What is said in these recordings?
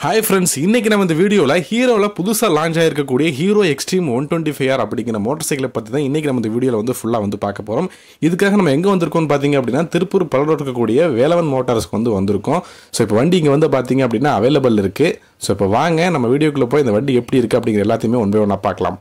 hi friends இன்னைக்கு நம்ம இந்த வீடியோவில் ஹீரோவில் புதுசாக லான்ச் ஆயிருக்கக்கூடிய Hero Xtreme one twenty five R அப்படிங்கிற மோட்டர் சைக்கிளை பற்றி தான் இன்றைக்கி நம்ம இந்த வீடியோவில் வந்து ஃபுல்லாக வந்து பார்க்க போகிறோம் இதுக்காக நம்ம எங்கே வந்திருக்கோம்னு பார்த்தீங்க அப்படின்னா திருப்பூர் பல்லூர் இருக்கக்கூடிய வேலவன் மோட்டார்ஸ்க்கு வந்து வந்திருக்கோம் ஸோ இப்போ வண்டி இங்கே வந்து பார்த்தீங்க அப்படின்னா அவைலபிள் இருக்குது ஸோ இப்போ வாங்க நம்ம வீடியோக்குள்ளே போய் இந்த வண்டி எப்படி இருக்குது அப்படிங்கிற எல்லாத்தையுமே ஒன் பை ஒன்றா பார்க்கலாம்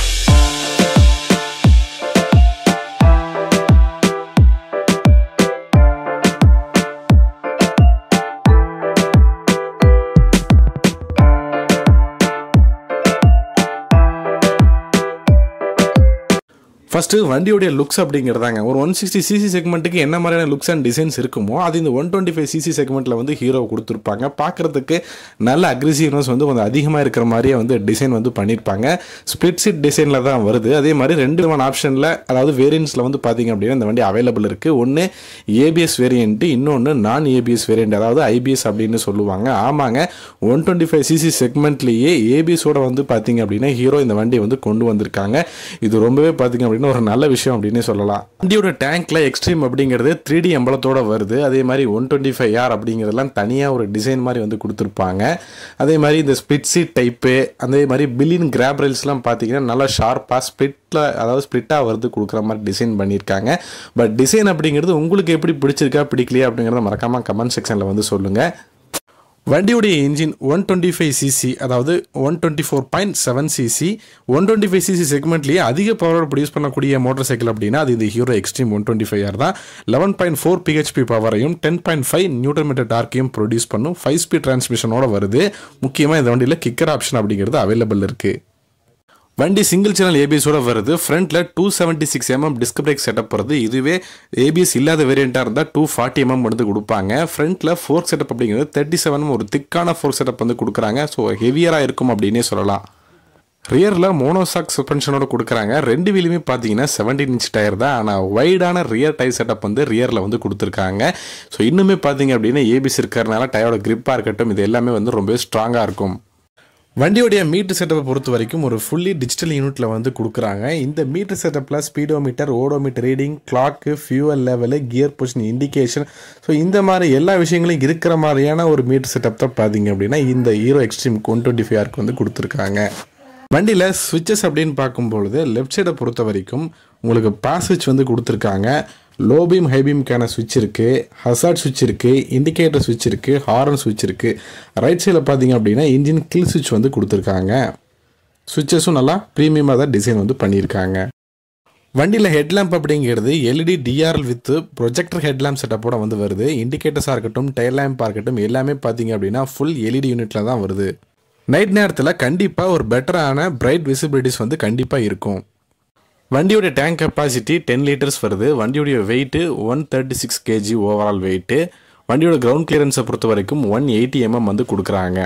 ஃபஸ்ட்டு வண்டியோடைய லுக்ஸ் அப்படிங்கிறதாங்க ஒரு ஒன் சிக்ஸ்டி சிசி செக்மெண்ட்டுக்கு என்ன மாதிரியான லுக்ஸ் அண்ட் டிசைன்ஸ் இருக்குமோ அது இந்த ஒன் டுவெண்ட்டி ஃபைவ் சிசி செக்மெண்ட்டில் வந்து ஹீரோ கொடுத்துருப்பாங்க பார்க்குறதுக்கு நல்ல அக்ரெசிவ்னஸ் வந்து கொஞ்சம் அதிகமாக இருக்கிற மாதிரியே வந்து டிசைன் வந்து பண்ணியிருப்பாங்க ஸ்பிளிட் சீட் டிசைனில் தான் வருது அதே மாதிரி ரெண்டு விதமான ஆப்ஷனில் அதாவது வேரியன்ஸில் வந்து பார்த்தீங்க அப்படின்னா இந்த வண்டி அவைலபிள் இருக்குது ஒன்று ஏபிஎஸ் வேரியண்ட்டு இன்னொன்று நான் ஏபிஎஸ் வேரியண்ட் அதாவது ஐபிஎஸ் அப்படின்னு சொல்லுவாங்க ஆமாங்க ஒன் டுவெண்ட்டி ஃபைவ் சிசி செக்மெண்ட்லேயே ஏபிஎஸோட வந்து பார்த்தீங்க அப்படின்னா ஹீரோ இந்த வண்டியை வந்து கொண்டு வந்திருக்காங்க இது ரொம்பவே பார்த்தீங்க அப்படின்னா ஒரு நல்ல விஷயம் அப்படின்னே சொல்லலாம் வண்டியோட டேங்க்ல எக்ஸ்ட்ரீம் அப்படிங்கிறது த்ரீ டி எம்பளத்தோட வருது அதே மாதிரி ஒன் டுவெண்ட்டி ஃபைவ் ஆர் அப்படிங்கிறதெல்லாம் தனியாக ஒரு டிசைன் மாதிரி வந்து கொடுத்துருப்பாங்க அதே மாதிரி இந்த ஸ்பிட் சீட் டைப்பு அதே மாதிரி பில்லின் கிராப் ரயில்ஸ்லாம் பார்த்தீங்கன்னா நல்லா ஷார்ப்பாக ஸ்பிளிட்டில் அதாவது ஸ்பிளிட்டாக வருது கொடுக்குற மாதிரி டிசைன் பண்ணியிருக்காங்க பட் டிசைன் அப்படிங்கிறது உங்களுக்கு எப்படி பிடிச்சிருக்கா பிடிக்கலையா அப்படிங்கிறத மறக்காமல் கமெண்ட் செக்ஷனில் வந்து சொல்லுங்கள் வண்டியுடைய engine one twenty five CC அதாவது one twenty four point seven CC one twenty five CC செக்மெண்ட்லேயே அதிக பவர் ப்ரொடியூஸ் பண்ணக்கூடிய மோட்டர் சைக்கிள் அப்படின்னா அது இந்த Hero Xtreme one twenty five R தான் லெவன் பாயிண்ட் ஃபோர் பிஹெச்பி பவரையும் ten point five newton metre டார்க்கையும் ப்ரொடியூஸ் பண்ணும் ஃபைவ் ஸ்பீட் டிரான்ஸ்மிஷனோட வருது முக்கியமாக இந்த வண்டியில் கிக்கர் ஆப்ஷன் அப்படிங்கிறது அவைலபிள் இருக்குது வண்டி சிங்கிள் சேனல் ஏபிஎஸோட வருது ஃப்ரண்ட்டில் two seventy six MM disc brake setup வருது இதுவே ஏபிஎஸ் இல்லாத வேரியண்ட்டாக இருந்தால் டூ ஃபார்ட்டி எம்எம் வந்து கொடுப்பாங்க ஃப்ரண்ட்டில் ஃபோர்க் செட்டப் அப்படிங்கிறது தேர்ட்டி செவன் ஒரு திக்கான ஃபோர்க் செட்டப் வந்து கொடுக்குறாங்க ஸோ ஹெவியராக இருக்கும் அப்படின்னே சொல்லலாம் ரியரில் மோனோசாக் சஸ்பென்ஷனோட கொடுக்குறாங்க ரெண்டு வீலுமே பார்த்தீங்கன்னா செவன்டீன் இன்ச் டயர் தான் ஆனால் வைடான ரியர் டயர் செட்டப் வந்து ரியரில் வந்து கொடுத்துருக்காங்க ஸோ இன்னுமே பார்த்தீங்க அப்படின்னா ஏபிஎஸ் இருக்கிறனால டயரோட கிரிப்பாக இருக்கட்டும் இது எல்லாமே வந்து ரொம்பவே ஸ்ட்ராங்காக இருக்கும் வண்டியோடைய மீட்டர் செட்டப்பை பொறுத்த வரைக்கும் ஒரு ஃபுல்லி டிஜிட்டல் யூனிட்டில் வந்து கொடுக்குறாங்க இந்த மீட்டர் செட்டப்பில் speedometer odometer reading clock fuel level gear position indication so இந்த மாதிரி எல்லா விஷயங்களும் இருக்கிற மாதிரியான ஒரு மீட்டர் செட்டப் தான் பார்த்தீங்க அப்படின்னா இந்த Hero Xtreme one twenty five ஆருக்கு வந்து கொடுத்துருக்காங்க வண்டியில் ஸ்விட்சஸ் அப்படின்னு பார்க்கும்பொழுது லெஃப்ட் சைடை பொறுத்த வரைக்கும் உங்களுக்கு பாஸ் ஸ்விட்ச் வந்து கொடுத்துருக்காங்க லோ பீம் ஹை பீம்க்கான சுவிட்ச் இருக்குது ஹசார்ட் சுவிட்ச் இருக்குது இண்டிகேட்டர் சுவிட்ச் இருக்குது ஹாரன் சுவிட்ச் இருக்குது ரைட் சைடில் பார்த்தீங்க அப்படின்னா இன்ஜின் கில் சுவிட்ச் வந்து கொடுத்துருக்காங்க சுவிட்சஸும் நல்லா ப்ரீமியமாக தான் டிசைன் வந்து பண்ணியிருக்காங்க வண்டியில் ஹெட்லாம்ப் அப்படிங்கிறது LED DRL with projector headlamp செட்டப்போட வந்து வருது இண்டிகேட்டர்ஸாக இருக்கட்டும் டயர் லேம்பாக இருக்கட்டும் எல்லாமே பார்த்தீங்க அப்படின்னா ஃபுல் எல்இடி யூனிட்டில் தான் வருது நைட் நேரத்தில் கண்டிப்பாக ஒரு பெட்டரான பிரைட் விசிபிலிட்டிஸ் வந்து கண்டிப்பாக இருக்கும் வண்டியோட டேங்க் கெப்பாசிட்டி டென் லிட்டர்ஸ் வருது வண்டியோடைய weight one thirty six KG overall weight வண்டியோட கிரவுண்ட் கிளியரன்ஸை பொறுத்த வரைக்கும் ஒன் எயிட்டி எம்எம் வந்து கொடுக்குறாங்க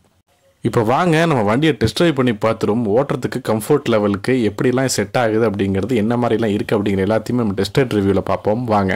இப்போ வாங்க நம்ம வண்டியை டெஸ்ட் ட்ரைவ் பண்ணி பார்த்துரும் ஓட்டுறதுக்கு கம்ஃபர்ட் லெவலுக்கு எப்படிலாம் செட் ஆகுது அப்படிங்கிறது என்ன மாதிரிலாம் இருக்குது அப்படிங்கிற எல்லாத்தையுமே நம்ம டெஸ்ட் ரிவ்யூவில் பார்ப்போம் வாங்க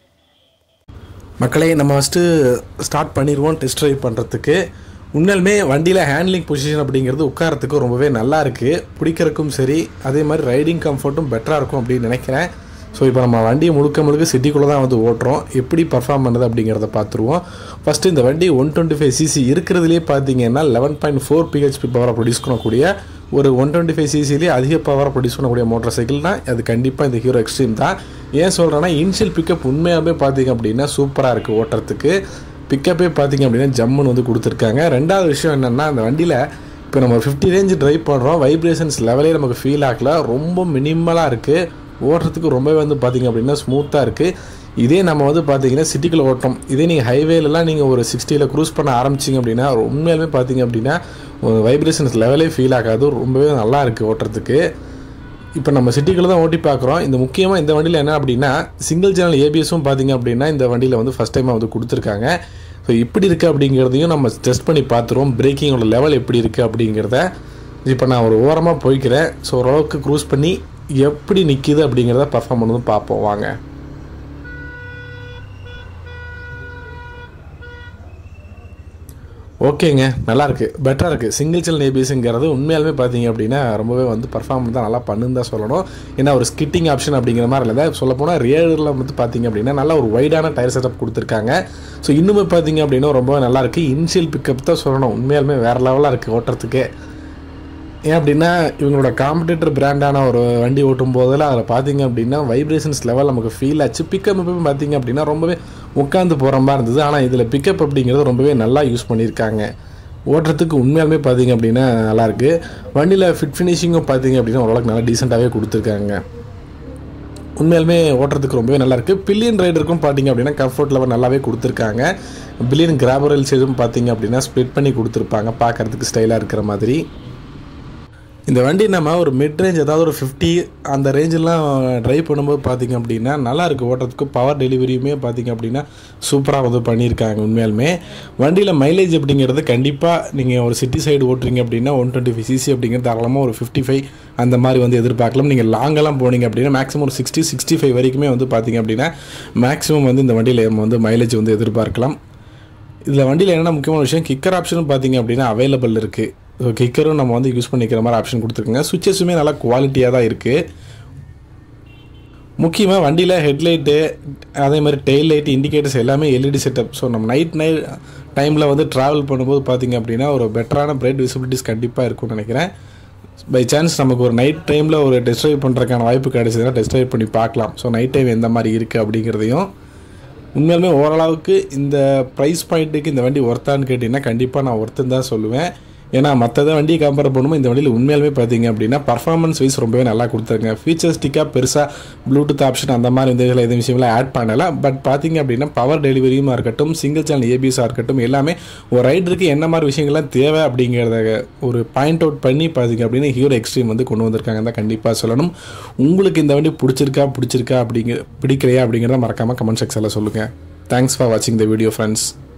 மக்களே நம்ம ஃபஸ்ட்டு ஸ்டார்ட் பண்ணிடுவோம் டெஸ்ட் ட்ரைவ் பண்ணுறதுக்கு உண்மையிலுமே வண்டியில் ஹேண்ட்லிங் பொசிஷன் அப்படிங்கிறது உட்காரத்துக்கு ரொம்பவே நல்லா இருக்குது பிடிக்கிறதுக்கும் சரி அதே மாதிரி ரைடிங் கம்ஃபர்ட்டும் பெட்டராக இருக்கும் அப்படின்னு நினைக்கிறேன் ஸோ இப்போ நம்ம வண்டியை முழுக்க முழுக்க சிட்டிக்குள்ளே தான் வந்து ஓட்டுறோம் எப்படி பர்ஃபார்ம் பண்ணுது அப்படிங்கிறத பார்த்துருவோம் ஃபஸ்ட்டு இந்த வண்டி ஒன் டுவெண்ட்டி ஃபைவ் சிசி இருக்கிறதுலே பார்த்தீங்கன்னா லெவன் பாயிண்ட் ஃபோர் பிஹெச்பி பவரை ப்ரொடியூஸ் பண்ணக்கூடிய ஒரு ஒன் டுவெண்ட்டி ஃபைவ் சிசிலேயே அதிக பவரை ப்ரொடியூஸ் பண்ணக்கூடிய மோட்டர் சைக்கிள்னா அது கண்டிப்பாக இந்த ஹீரோ எக்ஸ்ட்ரீம் தான் ஏன் சொல்கிறேன்னா இனிஷியல் பிக்கப் உண்மையாகவே பார்த்தீங்க அப்படின்னா சூப்பராக இருக்குது ஓட்டுறதுக்கு பிக்கப்பே பார்த்தீங்க அப்படின்னா ஜம்முன்னு வந்து கொடுத்துருக்காங்க ரெண்டாவது விஷயம் என்னென்னா அந்த வண்டியில் இப்போ நம்ம ஃபிஃப்டி ரேஞ்சு ட்ரைவ் பண்ணுறோம் வைப்ரேஷன்ஸ் லெவலே நமக்கு ஃபீல் ஆகல ரொம்ப மினிமலாக இருக்குது ஓட்டுறதுக்கு ரொம்பவே வந்து பார்த்திங்க அப்படின்னா ஸ்மூத்தாக இருக்குது இதே நம்ம வந்து பார்த்தீங்கன்னா சிட்டிக்குள்ளே ஓட்டம் இதே நீங்கள் ஹைவேலலாம் நீங்கள் ஒரு சிக்ஸ்டியில் க்ரூஸ் பண்ண ஆரம்பிச்சிங்க அப்படின்னா உண்மையாலுமே பார்த்தீங்க அப்படின்னா ஒரு வைப்ரேஷன்ஸ் லெவலே ஃபீல் ஆகாது ரொம்பவே நல்லா இருக்குது ஓட்டுறதுக்கு இப்போ நம்ம சிட்டிக்குள்ளே தான் ஓட்டி பார்க்குறோம் இந்த முக்கியமாக இந்த வண்டியில் என்ன அப்படின்னா சிங்கிள் சேனல் ஏபிஎஸும் பார்த்தீங்க அப்படின்னா இந்த வண்டியில் வந்து ஃபஸ்ட் டைமாக வந்து கொடுத்துருக்காங்க ஸோ இப்படி இருக்குது அப்படிங்கிறதையும் நம்ம டெஸ்ட் பண்ணி பார்த்துருவோம் பிரேக்கிங்கோட லெவல் எப்படி இருக்குது அப்படிங்கிறத இப்போ நான் ஒரு ஓரமாக போய்க்கிறேன் ஸோ ஓரளவுக்கு க்ரூஸ் பண்ணி எப்படி நிற்கிது அப்படிங்கிறத பர்ஃபார்ம் பண்ணதும் பார்ப்போம் வாங்க ஓகேங்க நல்லா இருக்கு பெட்டராக இருக்குது சிங்கிள் செல் ஏபிஎஸ்ங்கிறது உண்மையாலுமே பார்த்தீங்க அப்படின்னா ரொம்பவே வந்து பர்ஃபார்மன்ஸ் தான் நல்லா பண்ணுன்னு தான் சொல்லணும் ஏன்னா ஒரு ஸ்கிட்டிங் ஆப்ஷன் அப்படிங்கிற மாதிரி இல்லை சொல்ல போனால் ரியரில் வந்து பார்த்தீங்க அப்படின்னா நல்லா ஒரு வைடான டயர் செட்டப் கொடுத்துருக்காங்க ஸோ இன்னுமே பார்த்தீங்க அப்படின்னா ரொம்பவே நல்லா இருக்குது இனிஷியல் பிக்கப் தான் சொல்லணும் உண்மையாலுமே வேறு லெவலாக இருக்குது ஓட்டுறதுக்கே ஏன் அப்படின்னா இவங்களோட காம்படிட்டர் பிராண்டான ஒரு வண்டி ஓட்டும் போதில் அதில் பார்த்தீங்க அப்படின்னா வைப்ரேஷன்ஸ் லெவல் நமக்கு ஃபீல் ஆச்சு பிக்கப் பார்த்தீங்க அப்படின்னா ரொம்பவே உட்காந்து போகிற மாதிரி இருந்தது ஆனால் இதில் பிக்கப் அப்படிங்கிறது ரொம்பவே நல்லா யூஸ் பண்ணியிருக்காங்க ஓட்டுறதுக்கு உண்மையாலுமே பார்த்தீங்க அப்படின்னா நல்லாயிருக்கு வண்டியில் ஃபிட் ஃபினிஷிங்கும் பார்த்தீங்க அப்படின்னா ஓரளவுக்கு நல்லா டீசெண்டாகவே கொடுத்துருக்காங்க உண்மையாலுமே ஓட்டுறதுக்கு ரொம்பவே நல்லா இருக்குது பில்லியன் ரைடருக்கும் பார்த்தீங்க அப்படின்னா கம்ஃபர்ட் லெவல் நல்லாவே கொடுத்துருக்காங்க பில்லியன் கிராபரல் சைடும் பார்த்தீங்க அப்படின்னா ஸ்ப்ளிட் பண்ணி கொடுத்துருப்பாங்க பார்க்குறதுக்கு ஸ்டைலாக இருக்கிற மாதிரி இந்த வண்டி நம்ம ஒரு மிட் ரேஞ்ச் ஏதாவது ஒரு ஃபிஃப்டி அந்த ரேஞ்செல்லாம் ட்ரைவ் பண்ணும்போது பார்த்தீங்க அப்படின்னா நல்லா இருக்குது ஓட்டுறதுக்கு பவர் டெலிவரியுமே பார்த்தீங்க அப்படின்னா சூப்பராக வந்து பண்ணியிருக்காங்க உண்மையாலுமே வண்டியில் மைலேஜ் அப்படிங்கிறது கண்டிப்பாக நீங்கள் ஒரு சிட்டி சைடு ஓட்டுறீங்க அப்படின்னா ஒன் டுவெண்ட்டி ஃபைவ் சிசி அப்படிங்கிறது தாராளமாக ஒரு ஃபிஃப்டி ஃபைவ் அந்த மாதிரி வந்து எதிர்பார்க்கலாம் நீங்கள் லாங்கெல்லாம் போனீங்க அப்படின்னா மேக்ஸிமம் ஒரு சிக்ஸ்டி சிக்ஸ்டி ஃபைவ் வரைக்குமே வந்து பார்த்தீங்க அப்படின்னா மேக்ஸிமம் வந்து இந்த வண்டியில் நம்ம வந்து மைலேஜ் வந்து எதிர்பார்க்கலாம் இதில் வண்டியில் என்னென்ன முக்கியமான விஷயம் கிக்கர் ஆப்ஷனும் பார்த்தீங்க அப்படின்னா அவைலபிள் இருக்குது ஸோ கிக்கரும் நம்ம வந்து யூஸ் பண்ணிக்கிற மாதிரி ஆப்ஷன் கொடுத்துருக்குங்க சுவிச்சஸுமே நல்லா குவாலிட்டியாக தான் இருக்குது முக்கியமாக வண்டியில் ஹெட்லைட்டு அதே மாதிரி டெயில் லைட் இண்டிகேட்டர்ஸ் எல்லாமே எல்இடி செட்டப் ஸோ நம்ம நைட் நைட் டைமில் வந்து ட்ராவல் பண்ணும்போது பார்த்தீங்க அப்படின்னா ஒரு பெட்டரான பிரைட் விசிபிலிட்டிஸ் கண்டிப்பாக இருக்கும்னு நினைக்கிறேன் பை சான்ஸ் நமக்கு ஒரு நைட் டைமில் ஒரு டெஸ்ட் ட்ரைவ் பண்ணுறதுக்கான வாய்ப்பு கிடைச்சதுன்னா டெஸ்ட் ட்ரைவ் பண்ணி பார்க்கலாம் ஸோ நைட் டைம் எந்த மாதிரி இருக்குது அப்படிங்கிறதையும் உண்மையாலுமே ஓரளவுக்கு இந்த ப்ரைஸ் பாயிண்ட்டுக்கு இந்த வண்டி ஒர்த்தான்னு கேட்டிங்கன்னா கண்டிப்பாக நான் ஒர்த்துன்னு தான் சொல்லுவேன் ஏன்னா மற்றதை வண்டியை கம்பேர் பண்ணும்போது இந்த வண்டியில் உண்மையாலுமே பார்த்தீங்க அப்படின்னா பர்ஃபார்மன்ஸ் வைஸ் ரொம்பவே நல்லா கொடுத்துருங்க ஃபீச்சர்ஸ்டிக்காக பெருசாக ப்ளூடூத் ஆப்ஷன் அந்த மாதிரி இந்த இதில் எதுவும் விஷயம்லாம் ஆட் பண்ணலை பட் பார்த்தீங்க அப்படின்னா பவர் டெலிவரியுமா இருக்கட்டும் சிங்கிள் சேனல் ஏபிஎஸ்ஸாக இருக்கட்டும் எல்லாமே ஒரு ரைடருக்கு என்ன மாதிரி விஷயங்கள்லாம் தேவை அப்படிங்கிறத ஒரு பாயிண்ட் அவுட் பண்ணி பார்த்தீங்க அப்படின்னா ஹீரோ எக்ஸ்ட்ரீம் வந்து கொண்டு வந்திருக்காங்க தான் கண்டிப்பாக சொல்லணும் உங்களுக்கு இந்த வண்டி பிடிச்சிருக்கா பிடிச்சிருக்கா அப்படிங்கிற பிடிக்கலையா அப்படிங்கிறத மறக்காமல் கமெண்ட் செக்ஷனில் சொல்லுங்கள் தேங்க்ஸ் ஃபார் வாட்சிங் த வீடியோ ஃப்ரெண்ட்ஸ்